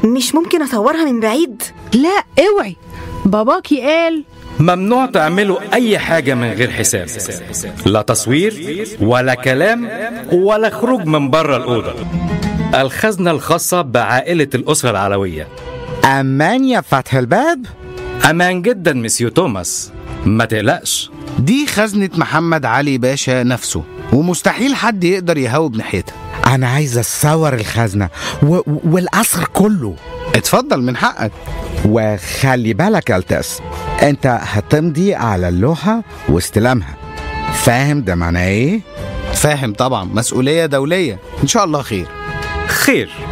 مش ممكن اصورها من بعيد لا اوعي باباكي قال ممنوع تعملوا أي حاجة من غير حساب لا تصوير ولا كلام ولا خروج من بره الأوضة الخزنة الخاصة بعائلة الأسرة العلوية أمان يا فتح الباب أمان جدا مسيو توماس ما تقلقش دي خزنة محمد علي باشا نفسه ومستحيل حد يقدر يهوب ناحيتها أنا عايز أصور الخزنة و... والقصر كله اتفضل من حقك وخلي بالك يا التاس انت هتمضي على اللوحة واستلامها فاهم ده معناه ايه؟ فاهم طبعا مسؤولية دولية إن شاء الله خير خير